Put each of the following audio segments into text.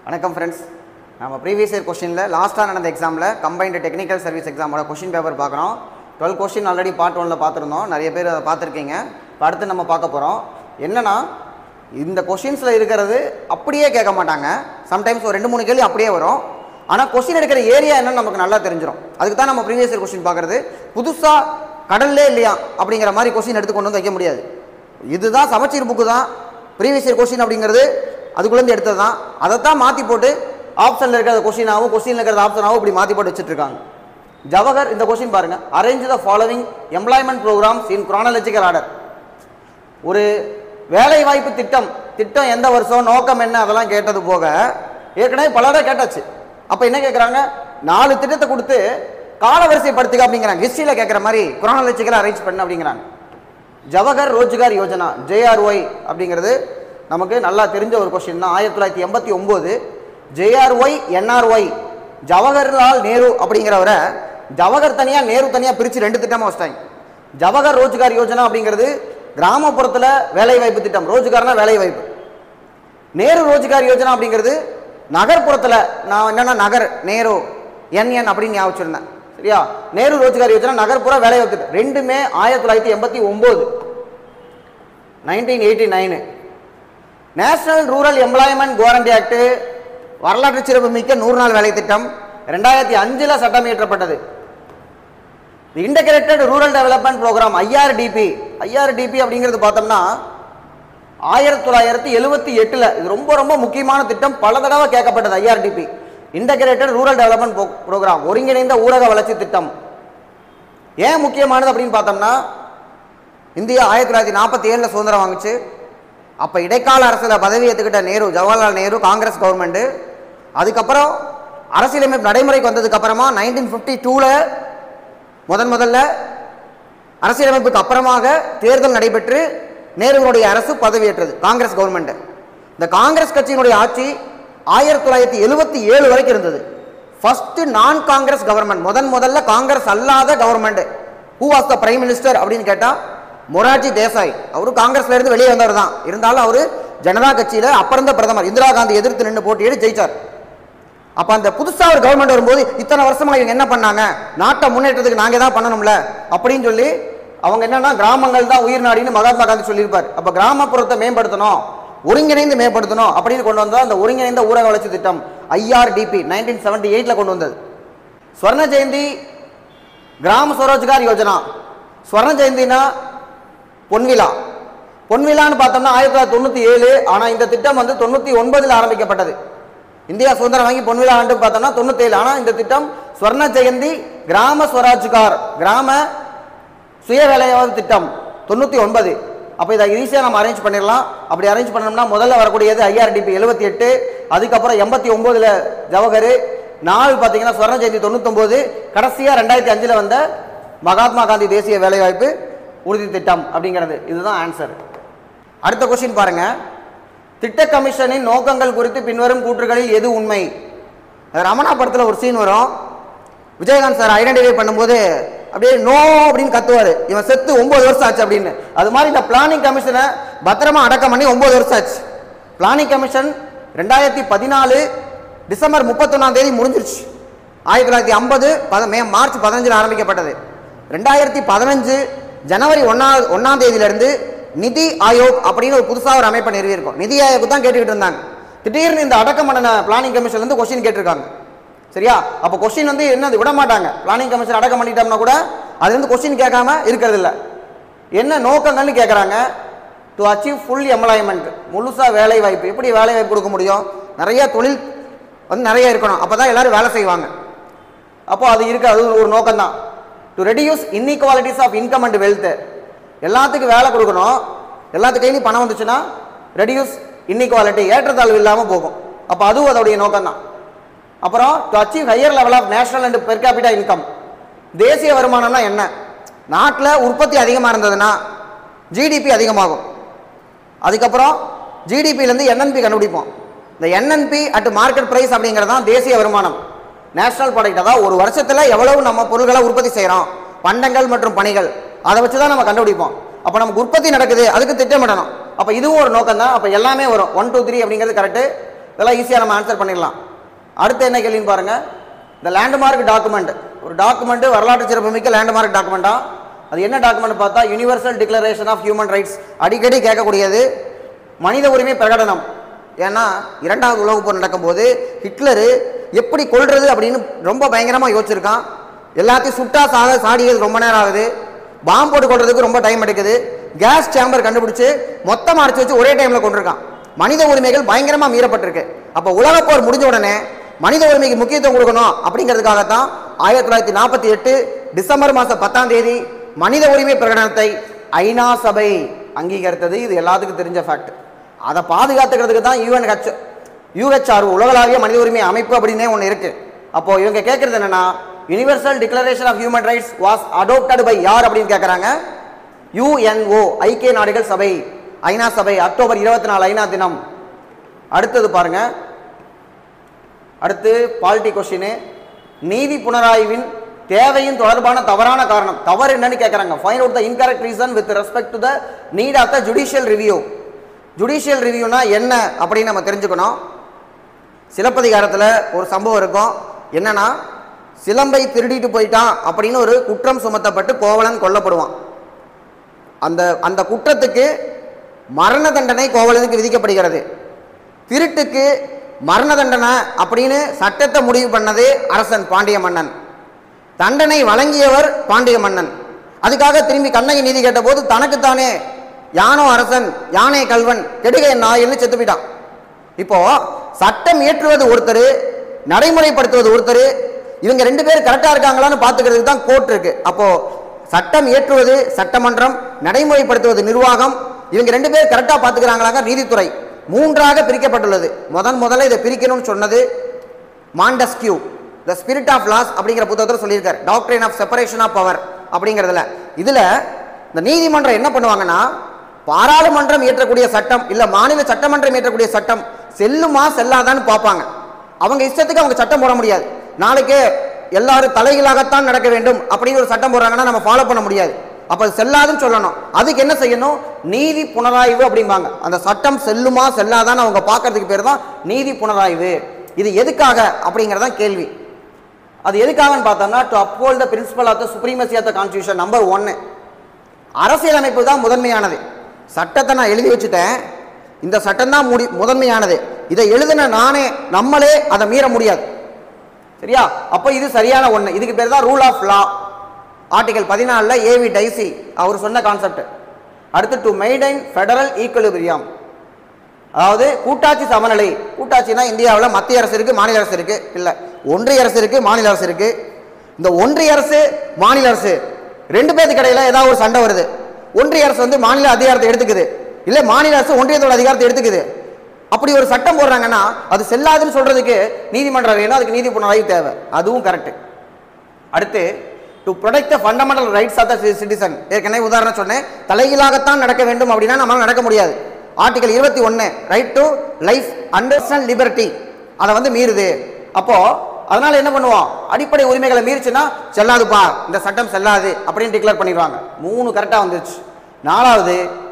வணக்கம் ஃப்ரெண்ட்ஸ் நம்ம previous year கொஷினில் லாஸ்ட்டாக நடந்த எக்ஸாமில் கம்பைன்டு டெக்னிக்கல் சர்வீஸ் எக்ஸாமோட கொஷின் பேப்பர் பார்க்குறோம் டுவெல் கொஷின் ஆல்ரெடி பார்ட் ஒனில் பார்த்துருந்தோம் நிறைய பேர் அதை பார்த்துருக்கீங்க இப்போ அடுத்து நம்ம பார்க்க போகிறோம் என்னன்னா இந்த கொஷின்ஸில் இருக்கிறது அப்படியே கேட்க மாட்டாங்க சம்டைம்ஸ் ஒரு ரெண்டு மூணு கேள்வி அப்படியே வரும் ஆனால் கொஷின் எடுக்கிற ஏரியா என்னன்னு நமக்கு நல்லா தெரிஞ்சிடும் அதுக்கு தான் நம்ம ப்ரீவியஸ் இயர் கொஷின் பார்க்குறது புதுசாக கடல்லே இல்லையா அப்படிங்கிற மாதிரி கொஷின் எடுத்து கொண்டு வந்து வைக்க முடியாது இதுதான் சமச்சீர் புக்கு தான் ப்ரீவியஸ் இயர் கொஷின் அப்படிங்கிறது அதுக்குள்ளேருந்து எடுத்தது தான் அதை தான் மாற்றி போட்டு ஆப்ஷனில் இருக்கிறத கொஷினாகவும் கொஷினில் இருக்கிறத ஆப்ஷனாகவும் இப்படி மாற்றி போட்டு வச்சுட்டு இருக்காங்க ஜவஹர் இந்த கொஷின் பாருங்க arrange the following employment programmes in chronological order ஒரு வேலை வாய்ப்பு திட்டம் திட்டம் எந்த வருஷம் நோக்கம் என்ன அதெல்லாம் கேட்டது போக ஏற்கனவே பல தடவை கேட்டாச்சு அப்போ என்ன கேட்குறாங்க நாலு திட்டத்தை கொடுத்து காலவரிசைப்படுத்துக அப்படிங்கிறாங்க ஹிஸ்ட்ரியில் கேட்குற மாதிரி குரானலஜிக்கலாக அரேஞ்ச் பண்ணு அப்படிங்கிறாங்க ஜவஹர் ரோஜ்கார் யோஜனா ஜேஆர்ஒய் அப்படிங்கிறது நமக்கு நல்லா தெரிஞ்ச ஒரு கொஸ்டின் தான் ஆயிரத்தி தொள்ளாயிரத்தி எண்பத்தி ஒம்பது ஜேஆர்ஒய் என்ஆர்ஒய் ஜவஹர்லால் நேரு அப்படிங்கிறவரை ஜவஹர் தனியாக நேரு தனியாக பிரித்து ரெண்டு திட்டமாக வச்சிட்டாங்க ஜவஹர் ரோஜ்கார் யோஜனா அப்படிங்கிறது கிராமப்புறத்தில் வேலைவாய்ப்பு திட்டம் ரோஜ்கார்னா வேலைவாய்ப்பு நேரு ரோஜ்கார் யோஜனா அப்படிங்கிறது நகர்ப்புறத்தில் நான் என்னன்னா நகர் நேரு என்என் அப்படின்னு ஞாபகம் வச்சிருந்தேன் சரியா நேரு ரோஜ்கார் யோஜனா நகர்ப்புற வேலைவாய்ப்பு திட்டம் ரெண்டுமே ஆயிரத்தி தொள்ளாயிரத்தி எண்பத்தி ஒம்பது nineteen eighty nine national rural employment guarantee act வரலாற்று சிறப்புமிக்க நூறு நாள் வேலை திட்டம் ரெண்டாயிரத்தி அஞ்சில் சட்டம் இயற்றப்பட்டது integrated rural development programme IRDP IRDP அப்படிங்கிறது பார்த்தோம்னா ஆயிரத்தி தொள்ளாயிரத்தி எழுபத்தி எட்டில் இது ரொம்ப ரொம்ப முக்கியமான திட்டம் பல தடவை கேட்கப்பட்டது IRDP integrated rural development programme ஒருங்கிணைந்த ஊரக வளர்ச்சி திட்டம் ஏன் முக்கியமானது அப்படின்னு பார்த்தோம்னா இந்தியா ஆயிரத்தி தொள்ளாயிரத்தி நாற்பத்தி ஏழில் சுதந்திரம் வாங்குச்சு அப்போ இடைக்கால அரசில் பதவி ஏற்றுக்கிட்ட நேரு ஜவஹர்லால் நேரு காங்கிரஸ் கவர்மெண்ட்டு அதுக்கப்புறம் அரசியலமைப்பு நடைமுறைக்கு வந்ததுக்கு அப்புறமா நைன்டீன் ஃபிஃப்டி டூவில் முதன் முதல்ல அரசியலமைப்புக்கு அப்புறமாக தேர்தல் நடைபெற்று நேருவினுடைய அரசு பதவியேற்றது காங்கிரஸ் கவர்மெண்ட் இந்த காங்கிரஸ் கட்சியினுடைய ஆட்சி ஆயிரத்தி தொள்ளாயிரத்தி எழுபத்தி ஏழு வரைக்கும் இருந்தது ஃபர்ஸ்ட் நான் காங்கிரஸ் கவர்மெண்ட் முதன் முதல்ல காங்கிரஸ் அல்லாத government who was the prime minister அப்படின்னு கேட்டா மொரார்ஜி தேசாய் அவரு காங்கிரஸ்ல இருந்து வெளியே வந்தவர் தான் இருந்தாலும் அவரு ஜனதா கட்சியில அப்ப இருந்த பிரதமர் இந்திரா காந்தி எதிர்த்து நின்று போட்டியிட்டு ஜெயிச்சார் அப்ப அந்த புதுசா ஒரு கவர்மெண்ட் வரும்போது இத்தனை வருஷமா இவங்க என்ன பண்ணாங்க நாட்டை முன்னேற்றத்துக்கு நாங்க தான் பண்ணணும்ல அப்படின்னு சொல்லி அவங்க என்னன்னா கிராமங்கள் தான் உயிர் நாடின்னு மகாத்மா காந்தி சொல்லியிருப்பார் அப்ப கிராமப்புறத்தை மேம்படுத்தணும் ஒருங்கிணைந்து மேம்படுத்தணும் அப்படின்னு கொண்டு வந்தா அந்த ஒருங்கிணைந்த ஊரக வளர்ச்சி திட்டம் ஐஆர்டிபி நைன்டீன் செவன்டி எயிட்ல கொண்டு வந்தது ஸ்வர்ண ஜெயந்தி கிராம ஸ்வரோஜ்கார் யோஜனா ஸ்வர்ண ஜெயந்தினா பொன்விழா பொன்விழான்னு பார்த்தோம்னா ஆயிரத்தி தொள்ளாயிரத்தி தொண்ணூற்றி ஏழு ஆனால் இந்த திட்டம் வந்து தொண்ணூற்றி ஒன்பதில் ஆரம்பிக்கப்பட்டது இந்தியா சுதந்திரம் வாங்கி பொன்விழா ஆண்டு பார்த்தோம்னா தொண்ணூத்தேழு ஆனால் இந்த திட்டம் ஸ்வர்ண ஜெயந்தி கிராம ஸ்வராஜ்கார் கிராம சுய வேலைவாய்ப்பு திட்டம் தொண்ணூற்றி ஒன்பது அப்போ இதை ஈஸியாக நம்ம அரேஞ்ச் பண்ணிடலாம் அப்படி அரேஞ்ச் பண்ணோம்னா முதல்ல வரக்கூடியது ஐஆர்டிபி எழுபத்தி எட்டு அதுக்கப்புறம் எண்பத்தி ஒம்போதில் ஜவஹர் நாலு பார்த்தீங்கன்னா ஸ்வர்ண ஜெயந்தி தொண்ணூத்தொம்போது கடைசியாக ரெண்டாயிரத்தி அஞ்சில் வந்த மகாத்மா காந்தி தேசிய வேலைவாய்ப்பு உறுதி திட்டம் அப்படிங்கிறது இதுதான் ஆன்சர் அடுத்த கொஸ்டின் பாருங்க திட்ட கமிஷனின் நோக்கங்கள் குறித்து பின்வரும் கூற்றுகளில் எது உண்மை ரமணா படத்தில் ஒரு சீன் வரும் விஜயகாந்த் சார் ஐடென்டிஃபை பண்ணும்போது அப்படியே நோ அப்படின்னு கத்துவார் இவன் செத்து ஒன்பது வருஷம் ஆச்சு அப்படின்னு அது மாதிரி இந்த பிளானிங் கமிஷனை பத்திரமா அடக்கம் பண்ணி ஒன்பது வருஷம் ஆச்சு பிளானிங் கமிஷன் ரெண்டாயிரத்தி பதினாலு டிசம்பர் முப்பத்தொன்னாம் தேதி முடிஞ்சிருச்சு ஆயிரத்தி தொள்ளாயிரத்தி ஐம்பது பத மே மார்ச் பதினஞ்சில் ஆரம்பிக்கப்பட்டது ரெண்டாயிரத்தி பதினஞ்சு ஜனவரி ஒன்னா ஒன்னாம் தேதியிலிருந்து நிதி ஆயோக் அப்படின்னு ஒரு புதுசாக ஒரு அமைப்பை நிறுவியிருக்கோம் நிதி ஆயோக் தான் கேட்டுக்கிட்டு இருந்தாங்க திடீர்னு இந்த அடக்கம் பண்ண பிளானிங் கமிஷன்லேருந்து கொஸ்டின் கேட்டிருக்காங்க சரியா அப்போ கொஸ்டின் வந்து என்னது விட மாட்டாங்க பிளானிங் கமிஷன் அடக்கம் பண்ணிட்டோம்னா கூட அது வந்து கொஸ்டின் கேட்காம இருக்கிறது இல்ல என்ன நோக்கங்கள்னு கேட்குறாங்க டு அச்சீவ் ஃபுல் எம்ப்ளாய்மெண்ட் முழுசாக வேலை வாய்ப்பு எப்படி வேலை வாய்ப்பு கொடுக்க முடியும் நிறைய தொழில் வந்து நிறைய இருக்கணும் அப்போ தான் எல்லாரும் வேலை செய்வாங்க அப்போ அது இருக்கு அது ஒரு நோக்கம் தான் to reduce inequalities of income and wealth எல்லாத்துக்கும் வேலை கொடுக்கணும் எல்லாத்து கையிலையும் பணம் வந்துச்சுன்னா ரெடியூஸ் இன்இக்வாலிட்டி ஏற்றத்தாழ்வு இல்லாமல் போகும் அப்போ அதுவும் அதோடைய நோக்கம் தான் அப்புறம் to achieve higher level of national and per capita income தேசிய வருமானம்னா என்ன நாட்டில் உற்பத்தி அதிகமாக இருந்ததுன்னா ஜிடிபி அதிகமாகும் அதுக்கப்புறம் ஜிடிபிலேருந்து என்என்பி கண்டுபிடிப்போம் இந்த என்என்பி அட் மார்க்கெட் ப்ரைஸ் அப்படிங்கிறது தான் தேசிய வருமானம் நேஷனல் ப்ராடக்ட் அதாவது ஒரு வருஷத்தில் எவ்வளவு நம்ம பொருட்களை உற்பத்தி செய்கிறோம் பண்டங்கள் மற்றும் பணிகள் அதை வச்சு தான் நம்ம கண்டுபிடிப்போம் அப்போ நமக்கு உற்பத்தி நடக்குது அதுக்கு திட்டமிடணும் அப்போ இதுவும் ஒரு நோக்கம் தான் அப்போ எல்லாமே வரும் ஒன் டூ த்ரீ அப்படிங்கிறது கரெக்டு இதெல்லாம் ஈஸியாக நம்ம ஆன்சர் பண்ணிடலாம் அடுத்து என்ன கேள்வின்னு பாருங்க இந்த லேண்ட்மார்க் டாக்குமெண்ட் ஒரு டாக்குமெண்ட் வரலாற்று சிறப்புமிக்க லேண்ட்மார்க் டாக்குமெண்டா அது என்ன டாக்குமெண்ட் பார்த்தா universal declaration of human rights அடிக்கடி கேட்கக்கூடியது மனித உரிமை பிரகடனம் ஏன்னா இரண்டாவது உலகப் போர் நடக்கும்போது ஹிட்லரு எப்படி கொல்றது அப்படின்னு ரொம்ப பயங்கரமாக யோசிச்சிருக்கான் எல்லாத்தையும் சுட்டா சாக சாடியது ரொம்ப நேரம் ஆகுது பாம்பு போட்டு கொள்றதுக்கு ரொம்ப டைம் எடுக்குது கேஸ் சேம்பர் கண்டுபிடிச்சு மொத்தமாக அடிச்சு வச்சு ஒரே டைமில் கொண்டிருக்கான் மனித உரிமைகள் பயங்கரமாக மீறப்பட்டிருக்கு அப்போ உலகப் போர் முடிஞ்ச உடனே மனித உரிமைக்கு முக்கியத்துவம் கொடுக்கணும் அப்படிங்கிறதுக்காகத்தான் ஆயிரத்தி தொள்ளாயிரத்தி நாற்பத்தி எட்டு டிசம்பர் மாதம் பத்தாம் தேதி மனித உரிமை பிரகடனத்தை ஐநா சபை அங்கீகரித்தது இது எல்லாத்துக்கும் தெரிஞ்ச ஃபேக்ட் அதை பாதுகாத்துக்கிறதுக்கு தான் யூஎன் ஹெச் யூஹெச்ஆர் உலகளாவிய மனித உரிமை அமைப்பு அப்படின்னே ஒன்று இருக்கு அப்போ இவங்க கேட்கறது என்னன்னா universal declaration of human rights was adopted by யார் அப்படின்னு கேட்குறாங்க யுஎன்ஓ ஐக்கிய நாடுகள் சபை ஐநா சபை அக்டோபர் இருபத்தி நாலு ஐநா தினம் அடுத்தது பாருங்க அடுத்து பாலிட்டி கொஸ்டின் நீதி புனராய்வின் தேவையின் தொடர்பான தவறான காரணம் தவறு என்னன்னு கேட்குறாங்க find out the incorrect reason with respect to the need of the judicial review judicial ரிவ்யூனா என்ன அப்படின்னு நம்ம தெரிஞ்சுக்கணும் சிலப்பதிகாரத்தில் ஒரு சம்பவம் இருக்கும் என்னன்னா சிலம்பை திருடிட்டு போயிட்டான் அப்படின்னு ஒரு குற்றம் சுமத்தப்பட்டு கோவலன் கொல்லப்படுவான் அந்த அந்த குற்றத்துக்கு மரண தண்டனை கோவலனுக்கு விதிக்கப்படுகிறது திருட்டுக்கு மரண தண்டனை அப்படின்னு சட்டத்தை முடிவு பண்ணது அரசன் பாண்டிய மன்னன் தண்டனை வழங்கியவர் பாண்டிய மன்னன் அதுக்காக திரும்பி கண்ணகி நீதி கேட்டபோது தனக்குத்தானே யானோ அரசன் யானை கல்வன் கெடுக நாயின்னு செத்து போயிட்டான் இப்போ சட்டம் இயற்றுவது ஒருத்தர் நடைமுறைப்படுத்துவது ஒருத்தர் இவங்க ரெண்டு பேரும் கரெக்டா இருக்காங்களான்னு பார்த்துக்கிறதுக்கு தான் கோர்ட் இருக்கு அப்போ சட்டம் இயற்றுவது சட்டமன்றம் நடைமுறைப்படுத்துவது நிர்வாகம் இவங்க ரெண்டு பேரும் கரெக்டா பார்த்துக்கிறாங்களாங்க நீதித்துறை மூன்றாக பிரிக்கப்பட்டுள்ளது முதன் முதல்ல இதை பிரிக்கணும்னு சொன்னது Montesquieu the spirit of laws அப்படிங்கிற புத்தகத்தில் சொல்லியிருக்காரு டாக்டரின் ஆஃப் செப்பரேஷன் ஆஃப் பவர் அப்படிங்கிறதுல இதுல இந்த நீதிமன்றம் என்ன பண்ணுவாங்கன்னா பாராளுமன்றம் இயற்றக்கூடிய சட்டம் இல்ல மாநில சட்டமன்றம் இயற்றக்கூடிய சட்டம் செல்லுமா செல்லாதான்னு பார்ப்பாங்க அவங்க இஷ்டத்துக்கு அவங்க சட்டம் போட முடியாது நாளைக்கே எல்லாரும் தலைகளாகத்தான் நடக்க வேண்டும் அப்படின்னு ஒரு சட்டம் போடுறாங்கன்னா நம்ம ஃபாலோ பண்ண முடியாது அப்ப அது செல்லாதுன்னு சொல்லணும் அதுக்கு என்ன செய்யணும் நீதி புனராய்வு அப்படிம்பாங்க அந்த சட்டம் செல்லுமா செல்லாதான்னு அவங்க பார்க்கறதுக்கு பேர் தான் நீதி புனராய்வு இது எதுக்காக அப்படிங்கறதான் கேள்வி அது எதுக்காகன்னு பார்த்தோம்னா to uphold the principle of the supremacy of the constitution number ஒன்னு அரசியலமைப்பு தான் முதன்மையானது சட்டத்தை நான் எழுதி வச்சுட்டேன் இந்த சட்டம் தான் முடி முதன்மையானது இதை எழுதின நானே நம்மளே அதை மீற முடியாது சரியா அப்போ இது சரியான ஒன்று இதுக்கு பேர் தான் ரூல் ஆஃப் லா ஆர்டிகல் பதினாலில் ஏவி டைசி அவர் சொன்ன கான்செப்ட் அடுத்து டு மெயின்டைன் ஃபெடரல் ஈக்குலிபிரியம் அதாவது கூட்டாட்சி சமநிலை கூட்டாட்சினா இந்தியாவில் மத்திய அரசு இருக்கு மாநில அரசு இருக்கு இல்ல ஒன்றிய அரசு இருக்கு மாநில அரசு இருக்கு இந்த ஒன்றிய அரசு மாநில அரசு ரெண்டு பேருக்கு இடையில ஏதாவது ஒரு சண்டை வருது ஒன்றிய அரசு வந்து மாநில அதிகாரத்தை எடுத்துக்குது இல்ல மாநில அரசு ஒன்றியத்தோட அதிகாரத்தை எடுத்துக்குது அப்படி ஒரு சட்டம் போடுறாங்கன்னா அது செல்லாதுன்னு சொல்றதுக்கு நீதிமன்றம் வேணும் அதுக்கு நீதி புனராய்வு தேவை அதுவும் கரெக்ட் அடுத்து to protect the fundamental rights of the citizen ஏற்கனவே உதாரணம் சொன்னேன் தலைகீழாகத்தான் நடக்க வேண்டும் அப்படின்னா நம்மளால நடக்க முடியாது ஆர்டிகல் இருபத்தி ஒன்று right to life understand liberty அதை வந்து மீறுது அப்போ அதனால என்ன பண்ணுவோம் அடிப்படை உரிமைகளை மீறிச்சுன்னா செல்லாதுப்பா இந்த சட்டம் செல்லாது அப்படின்னு டிக்ளேர் பண்ணிடுவாங்க மூணு கரெக்டாக வந்துருச்சு நாலாவது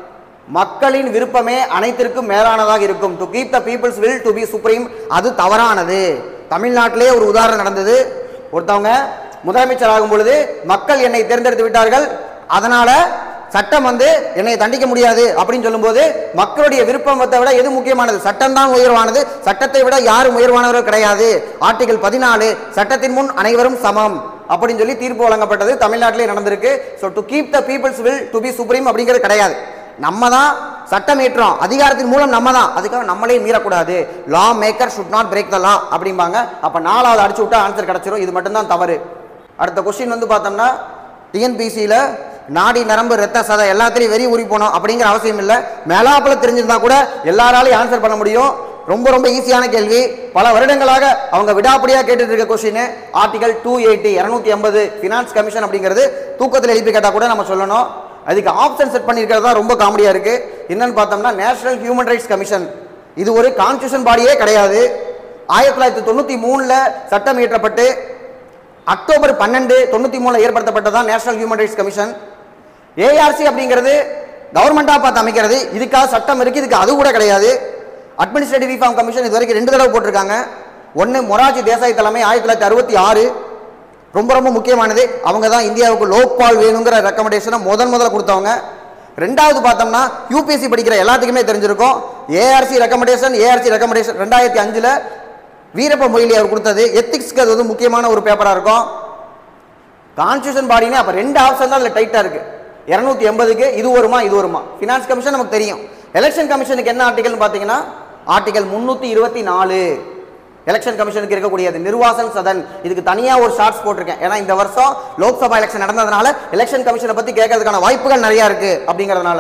மக்களின் விருப்பமே அனைத்திற்கும் மேலானதாக இருக்கும் to keep the people's will to be supreme அது தவறானது தமிழ்நாட்டிலே ஒரு உதாரணம் நடந்தது ஒருத்தவங்க முதலமைச்சர் ஆகும் பொழுது மக்கள் என்னை தேர்ந்தெடுத்து விட்டார்கள் அதனால சட்டம் வந்து என்னை தண்டிக்க முடியாது அப்படின்னு சொல்லும்போது மக்களுடைய விருப்பத்தை விட எது முக்கியமானது சட்டம் தான் உயர்வானது சட்டத்தை விட யாரும் உயர்வானவர்கள் கிடையாது ஆர்டிகல் பதினாலு சட்டத்தின் முன் அனைவரும் சமம் அப்படின்னு சொல்லி தீர்ப்பு வழங்கப்பட்டது தமிழ்நாட்டிலே நடந்திருக்கு so to keep the people's will to be supreme அப்படிங்கிறது கிடையாது நம்ம தான் சட்டம் ஏற்றோம் அதிகாரத்தின் மூலம் நம்ம தான் அதுக்காக நம்மளே மீறக்கூடாது law maker should not break the law அப்படிம்பாங்க அப்போ நாலாவது அடிச்சு விட்டா ஆன்சர் கிடைச்சிரும் இது மட்டும்தான் தவறு அடுத்த கொஸ்டின் வந்து பார்த்தோம்னா டிஎன்பிசியில் நாடி நரம்பு ரத்த சதை எல்லாத்துலேயும் வெறி ஊறி போகணும் அப்படிங்கிற அவசியம் இல்லை மேலாப்பில் தெரிஞ்சிருந்தா கூட எல்லாராலையும் ஆன்சர் பண்ண முடியும் ரொம்ப ரொம்ப ஈஸியான கேள்வி பல வருடங்களாக அவங்க விடாப்படியாக கேட்டுட்டு இருக்க கொஸ்டின் ஆர்டிகல் டூ எயிட்டி இரநூத்தி எண்பது ஃபினான்ஸ் கமிஷன் அப்படிங்கிறது தூக்கத்தில் எழுப்பி கேட்டால் கூட நம்ம சொல்லணும் அதுக்கு ஆப்ஷன் செட் பண்ணியிருக்கிறது தான் ரொம்ப காமெடியாக இருக்கு என்னன்னு பார்த்தோம்னா நேஷனல் ஹியூமன் ரைட்ஸ் கமிஷன் இது ஒரு கான்ஸ்டியூஷன் பாடியே கிடையாது ஆயிரத்தி தொள்ளாயிரத்தி தொண்ணூற்றி மூணில் சட்டம் இயற்றப்பட்டு அக்டோபர் பன்னெண்டு தொண்ணூற்றி மூணில் ஏற்படுத்தப்பட்டதான் national human rights commission ARC அப்படிங்கிறது கவர்மெண்ட்டாக பார்த்து அமைக்கிறது இதுக்காக சட்டம் இருக்கு இதுக்கு அது கூட கிடையாது அட்மினிஸ்ட்ரேட்டிவ் ரிஃபார்ம் கமிஷன் இது வரைக்கும் ரெண்டு தடவை போட்டிருக்காங்க ஒன்று மொராஜி தேசாய் தலைமை ஆயிரத்தி தொள்ளாயிரத்தி அறுபத்தி ஆறு ரொம்ப ரொம்ப முக்கியமானது அவங்க தான் இந்தியாவுக்கு லோக்பால் வேணுங்கிற ரெக்கமெண்டேஷனை முதன் முதல்ல கொடுத்தவங்க ரெண்டாவது பார்த்தோம்னா யூபிஎஸ்சி படிக்கிற எல்லாத்துக்குமே தெரிஞ்சிருக்கும் ஏஆர்சி ரெக்கமெண்டேஷன் ஏஆர்சி ரெக்கமெண்டேஷன் ரெண்டாயிரத்தி அஞ்சில் வீரப்ப மொய்லி அவர் கொடுத்தது எத்திக்ஸ்க்கு அது வந்து முக்கியமான ஒரு பேப்பராக இருக்கும் கான்ஸ்டியூஷன் பாடினே அப்போ ரெண்டு ஆப்ஷன் தான் அதில் டைட்டாக இருக்கு இரநூத்தி எண்பதுக்கு இது வருமா இது வருமா ஃபினான்ஸ் கமிஷன் நமக்கு தெரியும் எலெக்ஷன் கமிஷனுக்கு என்ன ஆர்டிகல்னு பார்த்தீங்கன்னா ஆர்டிகல் முந்நூற்றி இருபத்தி நாலு எலெக்ஷன் கமிஷனுக்கு இருக்கக்கூடியது நிர்வாசன் சதன் இதுக்கு தனியாக ஒரு ஷார்ட்ஸ் போட்டிருக்கேன் ஏன்னா இந்த வருஷம் லோக்சபா எலெக்ஷன் நடந்ததுனால எலெக்ஷன் கமிஷனை பற்றி கேட்கறதுக்கான வாய்ப்புகள் நிறையா இருக்கு அப்படிங்கிறதுனால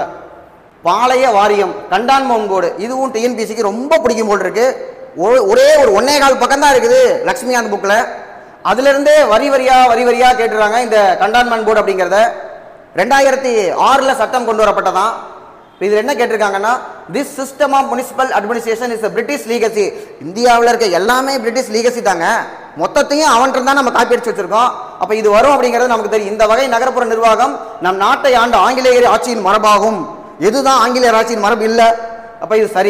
பாளைய வாரியம் கண்டான்மோன் கோடு இதுவும் டிஎன்பிசிக்கு ரொம்ப பிடிக்கும் போல் இருக்கு ஒ- ஒரே ஒரு ஒன்னே கால் பக்கம் தான் இருக்குது லக்ஷ்மிகாந்த் புக்கில் அதுலேருந்தே வரி வரியா வரி வரியா கேட்டுறாங்க இந்த கண்டான்மெண்ட் போர்டு அப்படிங்கிறத ரெண்டாயிரத்தி ஆறில் சட்டம் கொண்டு வரப்பட்டதான் இது என்ன கேட்டிருக்காங்கன்னா this system of municipal administration is British legacy இந்தியாவில் இருக்க எல்லாமே பிரிட்டிஷ் லீகசி தாங்க மொத்தத்தையும் அவன்கிட்ட தான் நம்ம காப்பி அடிச்சு வச்சிருக்கோம் அப்போ இது வரும் அப்படிங்கிறது நமக்கு தெரியும் இந்த வகை நகர்ப்புற நிர்வாகம் நம் நாட்டை ஆண்ட ஆங்கிலேயர் ஆட்சியின் மரபாகும் எதுதான் ஆங்கிலேயர் ஆட்சியின் மரபு இல்லை அப்போ இது சரி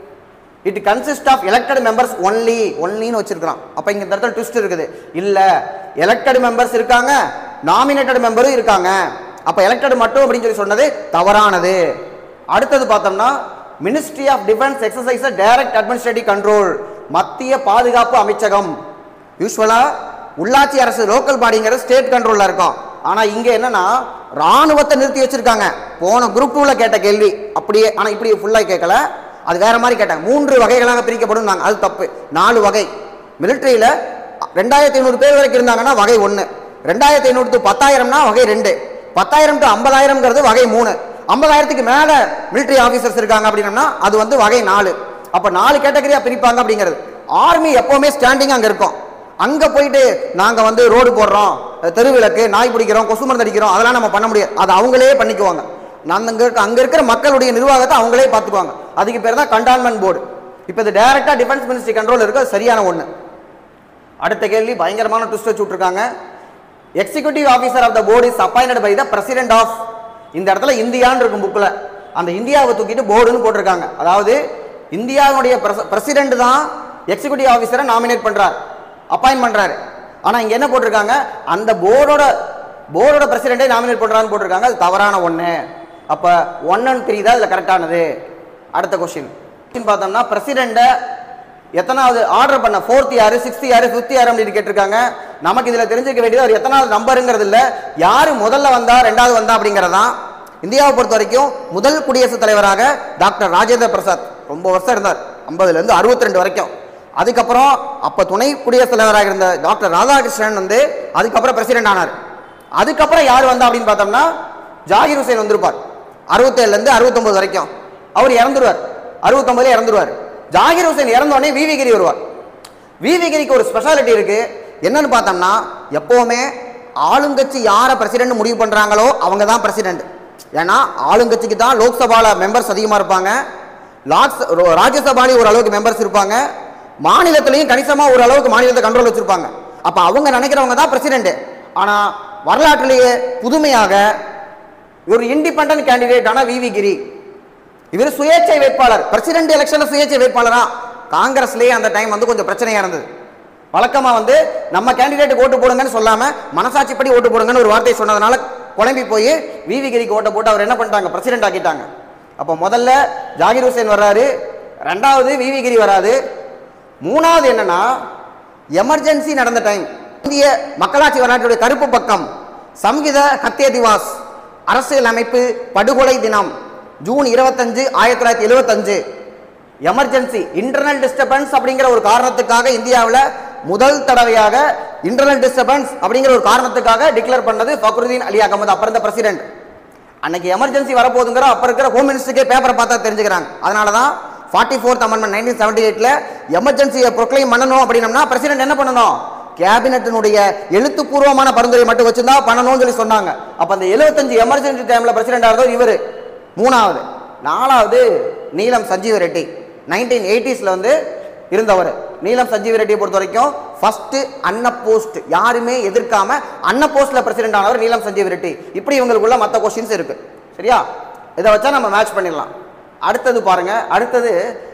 it consist of elected members only ஒன்லின்னு வச்சிருக்கிறான் அப்போ இங்க இந்த இடத்துல ட்விஸ்ட் இருக்குது இல்ல எலெக்டட் மெம்பர்ஸ் இருக்காங்க நாமினேட்டட் மெம்பரும் இருக்காங்க அப்ப எலெக்டட் மட்டும் அப்படின்னு சொல்லி சொன்னது தவறானது அடுத்தது பார்த்தோம்னா ministry of defence exercise direct administrative control மத்திய பாதுகாப்பு அமைச்சகம் யூஸ்வலா உள்ளாட்சி அரசு லோக்கல் பாடிங்கிறது ஸ்டேட் கண்ட்ரோல்ல இருக்கும் ஆனா இங்க என்னன்னா ராணுவத்தை நிறுத்தி வச்சிருக்காங்க போன குரூப் டூல கேட்ட கேள்வி அப்படியே ஆனா இப்படி ஃபுல்லா கேட்கல அது வேற மாதிரி கேட்டாங்க மூன்று வகைகளாக பிரிக்கப்படும் நாங்க அது தப்பு நாலு வகை மிலிட்டரியில ரெண்டாயிரத்தி ஐநூறு பேர் வரைக்கும் இருந்தாங்கன்னா வகை ஒன்று ரெண்டாயிரத்தி ஐநூறு டு பத்தாயிரம்னா வகை ரெண்டு பத்தாயிரம் டு ஐம்பதாயிரம்ங்கிறது வகை மூணு ஐம்பதாயிரத்துக்கு மேல மிலிட்டரி ஆஃபீஸர்ஸ் இருக்காங்க அப்படின்னம்னா அது வந்து வகை நாலு அப்ப நாலு கேட்டகரியா பிரிப்பாங்க அப்படிங்கிறது ஆர்மி எப்பவுமே ஸ்டாண்டிங் அங்க இருக்கும் அங்க போயிட்டு நாங்க வந்து ரோடு போடுறோம் தெருவிளக்கு நாய் பிடிக்கிறோம் கொசு மருந்து அடிக்கிறோம் அதெல்லாம் நம்ம பண்ண முடியாது அது அவங்களே பண்ணிக்குவாங்க நான் அங்க இருக்க அங்க இருக்கிற மக்களுடைய நிர்வாகத்தை அவங்களே பார்த்துக்குவாங்க அதுக்கு பேர் தான் கண்டான்மெண்ட் போர்டு இப்போ இது டைரக்டா டிஃபென்ஸ் மினிஸ்ட்ரி கண்ட்ரோல் இருக்கு அது சரியான ஒண்ணு அடுத்த கேள்வி பயங்கரமான ட்விஸ்ட் வச்சு விட்டுருக்காங்க executive officer of the board is appointed by the president of இந்த இடத்துல இந்தியான்னு இருக்கும் புக்கில் அந்த இந்தியாவை தூக்கிட்டு போர்டுன்னு போட்டிருக்காங்க அதாவது இந்தியாவுடைய பிரசிடென்ட் தான் எக்ஸிகியூட்டிவ் ஆஃபீஸரை நாமினேட் பண்றார் அப்பாயின்ட் பண்றாரு ஆனா இங்க என்ன போட்டிருக்காங்க அந்த போர்டோட போர்டோட பிரசிடென்ட்டை நாமினேட் பண்றான்னு போட்டிருக்காங்க அது தவறான ஒண்ணு அப்ப ஒன் அண்ட் த்ரீ தான் இதுல கரெக்டானது அடுத்த கொஸ்டின் பார்த்தோம்னா பிரசிடென்ட்டை எத்தனாவது ஆர்டர் பண்ண ஃபோர்த் யாரு சிக்ஸ்த் யாரு ஃபிஃப்த் யாரு அப்படின்னு கேட்டிருக்காங்க நமக்கு இதுல தெரிஞ்சுக்க வேண்டியது அவர் எத்தனாவது நம்பருங்கிறது இல்ல யாரு முதல்ல வந்தா ரெண்டாவது வந்தா அப்படிங்கறதான் இந்தியாவை பொறுத்த வரைக்கும் முதல் குடியரசுத் தலைவராக டாக்டர் ராஜேந்திர பிரசாத் ரொம்ப வருஷம் இருந்தார் ஐம்பதுல இருந்து அறுபத்தி ரெண்டு வரைக்கும் அதுக்கப்புறம் அப்ப துணை குடியரசுத் தலைவராக இருந்த டாக்டர் ராதாகிருஷ்ணன் வந்து அதுக்கப்புறம் பிரசிடென்ட் ஆனார் அதுக்கப்புறம் யார் வந்தா அப்படின்னு பார்த்தோம்னா ஜாகிர் ஹுசேன் வந்திருப்பார் அறுபத்தேழுல இருந்து அறுபத்தொன்பது வரைக்கும் அவர் இறந்துருவார் அறுபத்தொன்பதுல இறந்துருவார் ஜாகிர் ஹுசேன் இறந்த உடனே விவி கிரி வருவார் விவி கிரிக்கு ஒரு ஸ்பெஷாலிட்டி இருக்கு என்னன்னு பார்த்தோம்னா எப்பவுமே ஆளுங்கட்சி யாரை பிரசிடென்ட் முடிவு பண்றாங்களோ அவங்க தான் பிரசிடென்ட் ஏன்னா ஆளுங்கட்சிக்கு தான் லோக்சபால மெம்பர்ஸ் அதிகமா இருப்பாங்க லாக்ஸ் ராஜ்யசபாலையும் ஒரு அளவுக்கு மெம்பர்ஸ் இருப்பாங்க மாநிலத்திலையும் கணிசமா ஒரு அளவுக்கு மாநிலத்தை கண்ட்ரோல் வச்சிருப்பாங்க அப்ப அவங்க நினைக்கிறவங்க தான் பிரசிடென்ட் ஆனா வரலாற்றிலேயே புதுமையாக ஒரு இண்டிபெண்டன்ட் கேண்டிடேட் ஆன விவி கிரி இவர் சுயேட்சை வேட்பாளர் பிரசிடென்ட் எலெக்ஷன்ல சுயேட்சை வேட்பாளரா காங்கிரஸ்லயே அந்த டைம் வந்து கொஞ்சம் பிரச்சனையா இருந்தது வழக்கமா வந்து நம்ம கேண்டிடேட்டுக்கு ஓட்டு போடுங்கன்னு சொல்லாம மனசாட்சிப்படி ஓட்டு போடுங்கன்னு ஒரு வார்த்தை சொன்னதுனால குழம்பி போய் விவி கிரிக்கு ஓட்டை போட்டு அவர் என்ன பண்ணிட்டாங்க பிரசிடென்ட் ஆக்கிட்டாங்க அப்போ முதல்ல ஜாகிர் ஹுசேன் வர்றாரு ரெண்டாவது விவி கிரி வராது மூணாவது என்னன்னா எமர்ஜென்சி நடந்த டைம் இந்திய மக்களாட்சி வரலாற்றுடைய கருப்பு பக்கம் சம்கித ஹத்திய திவாஸ் அரசியல் அமைப்பு படுகொலை தினம் ஜூன் இருபத்தஞ்சு ஆயிரத்தி தொள்ளாயிரத்தி எழுபத்தஞ்சு எமர்ஜென்சி இன்டர்னல் டிஸ்டர்பன்ஸ் அப்படிங்கிற ஒரு காரணத்துக்காக இந்தியாவில் முதல் தடவையாக இன்டர்னல் டிஸ்டர்பன்ஸ் அப்படிங்கிற ஒரு காரணத்துக்காக டிக்ளேர் பண்ணது ஃபக்ருதீன் அலி அகமது அப்ப இருந்த பிரசிடென்ட் அன்னைக்கு எமர்ஜென்சி வரப்போகுதுங்கிற அப்ப இருக்கிற ஹோம் மினிஸ்டருக்கே பேப்பரை பார்த்தா தெரிஞ்சுக்கிறாங்க அதனால தான் forty fourth amendment nineteen seventy எயிட்ல எமர்ஜென்சியை ப்ரொக்ளைம் பண்ணணும் அப்படின்னம்னா பிரசிடென்ட் என்ன பண்ணணும் கேபினட்டினுடைய எழுத்துப்பூர்வமான பரிந்துரை மட்டும் வச்சிருந்தா பண்ணணும்னு சொல்லி சொன்னாங்க அப்ப அந்த 75 எமர்ஜென்சி டைம்ல பிரசிடென்ட் ஆகிறதோ இவர் மூணாவது நாலாவது நீலம் சஞ்சீவ ரெட்டி நைன்டீன் எயிட்டிஸ்ல வந்து இருந்தவர் நீலம் சஞ்சீவ ரெட்டியை பொறுத்த வரைக்கும் ஃபர்ஸ்ட் அன்ன போஸ்ட் யாருமே எதிர்க்காம அன்ன போஸ்ட்ல பிரசிடென்ட் ஆனவர் நீலம் சஞ்சீவ ரெட்டி இப்படி இவங்களுக்குள்ள மற்ற கொஸ்டின்ஸ் இருக்கு சரியா இதை வச்சா நம்ம மேட்ச் பண்ணிடலாம் அடுத்தது பாருங்க அடுத்தது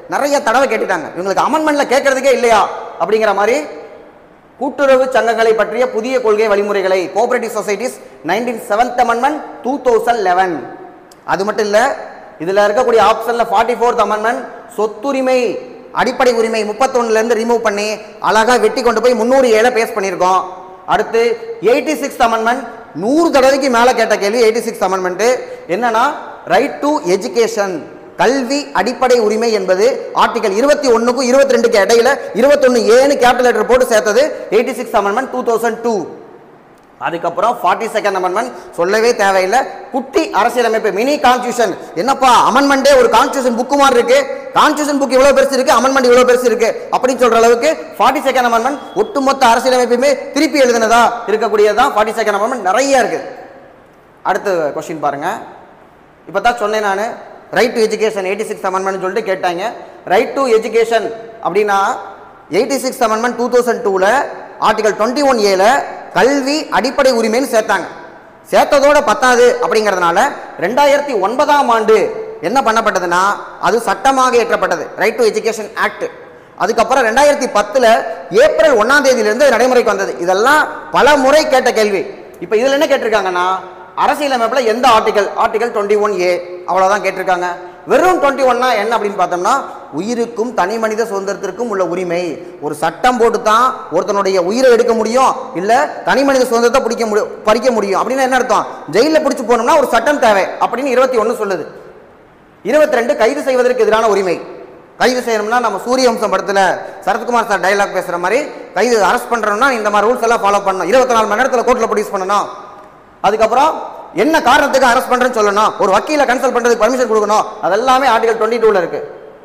நிறைய தடவை கேட்டுட்டாங்க இவங்களுக்கு அமெண்ட்மெண்ட்ல கேட்கறதுக்கே இல்லையா அப்படிங்கிற மாதிரி கூட்டுறவு சங்கங்களை பற்றிய புதிய கொள்கை வழிமுறைகளை cooperative societies nineteen seventh amendment two thousand eleven அது மட்டும் இல்லை இதில் இருக்கக்கூடிய ஆப்ஷனில் ஃபார்ட்டி ஃபோர்த் அமெண்ட்மெண்ட் சொத்துரிமை அடிப்படை உரிமை முப்பத்தொன்னுலேருந்து ரிமூவ் பண்ணி அழகாக வெட்டி கொண்டு போய் முந்நூறு ஏழை பேஸ் பண்ணியிருக்கோம் அடுத்து எயிட்டி சிக்ஸ் அமெண்ட்மெண்ட் நூறு தடவைக்கு மேலே கேட்ட கேள்வி எயிட்டி சிக்ஸ் அமெண்ட்மெண்ட்டு என்னன்னா ரைட் டு எஜுகேஷன் கல்வி அடிப்படை உரிமை என்பது ஆர்டிகல் இருபத்தி ஒன்றுக்கும் இருபத்தி ரெண்டுக்கு இடையில இருபத்தொன்று ஏன்னு கேபிட்டல் லெட்டர் போட்டு சேர்த்தது eighty six amendment two thousand two அதுக்கப்புறம் ஃபார்ட்டி செகண்ட் அமெண்ட்மெண்ட் சொல்லவே தேவையில்லை குட்டி அரசியலமைப்பு மினி கான்ஸ்டியூஷன் என்னப்பா அமெண்ட்மெண்டே ஒரு கான்ஸ்டியூஷன் புக்கு மாதிரி இருக்கு கான்ஸ்டியூஷன் புக் இவ்வளவு பெருசு இருக்கு அமெண்ட்மெண்ட் இவ்வளவு பெருசு இருக்கு அப்படின்னு சொல்ற அளவுக்கு ஃபார்ட்டி செகண்ட் அமெண்ட்மெண்ட் ஒட்டுமொத்த அரசியலமைப்புமே திருப்பி எழுதுனதா இருக்கக்கூடியதான் ஃபார்ட்டி செகண்ட் அமெண்ட்மெண்ட் நிறைய இருக்கு அடுத்த கொஸ்டின் பாருங்க இப்போ தான் சொன்னேன் நான் right to education eighty six amendment சொல்லிட்டு கேட்டாங்க ரைட் டு எஜுகேஷன் அப்படின்னா eighty six amendment two thousand டூவில் ஆர்டிகல் டுவெண்ட்டி ஒன் ஏல கல்வி அடிப்படை உரிமைன்னு சேர்த்தாங்க சேர்த்ததோட பத்தாது அப்படிங்கிறதுனால ரெண்டாயிரத்தி ஒன்பதாம் ஆண்டு என்ன பண்ணப்பட்டதுன்னா அது சட்டமாக ஏற்றப்பட்டது ரைட் டு எஜுகேஷன் ஆக்ட் அதுக்கப்புறம் ரெண்டாயிரத்தி பத்தில் ஏப்ரல் ஒன்றாம் தேதியிலிருந்து நடைமுறைக்கு வந்தது இதெல்லாம் பல முறை கேட்ட கேள்வி இப்போ இதில் என்ன கேட்டிருக்காங்கன்னா அரசியலமைப்பில் எந்த article article twenty one A அவ்வளோதான் கேட்டிருக்காங்க வெறும் டுவெண்ட்டி ஒன்னா என்ன அப்படின்னு பார்த்தோம்னா உயிருக்கும் தனி மனித சுதந்திரத்திற்கும் உள்ள உரிமை ஒரு சட்டம் போட்டு தான் ஒருத்தனுடைய உயிரை எடுக்க முடியும் இல்லை தனி மனித சுதந்திரத்தை பிடிக்க முடியும் பறிக்க முடியும் அப்படின்னு என்ன அர்த்தம் ஜெயிலில் பிடிச்சி போனோம்னா ஒரு சட்டம் தேவை அப்படின்னு இருபத்தி ஒன்று சொல்லுது இருபத்தி ரெண்டு கைது செய்வதற்கு எதிரான உரிமை கைது செய்யணும்னா நம்ம சூரியவம்சம் படத்தில் சரத்குமார் சார் டைலாக் பேசுகிற மாதிரி கைது அரெஸ்ட் பண்ணுறோம்னா இந்த மாதிரி ரூல்ஸ் எல்லாம் ஃபாலோ பண்ணணும் இருபத்தி நாலு மணி நேரத்தில் கோர்ட்டில் ப்ரொடியூஸ் பண்ணணும் அதுக்கப்புறம் என்ன காரணத்துக்கு அரெஸ்ட் பண்ணுறேன்னு சொல்லணும் ஒரு வக்கீல கன்சல்ட் பண்ணுறதுக்கு பர்மிஷன் கொடுக்கணும் அதெல்லாமே ஆர்டிகல் டுவெண்ட்டி டூவில் இருக்கு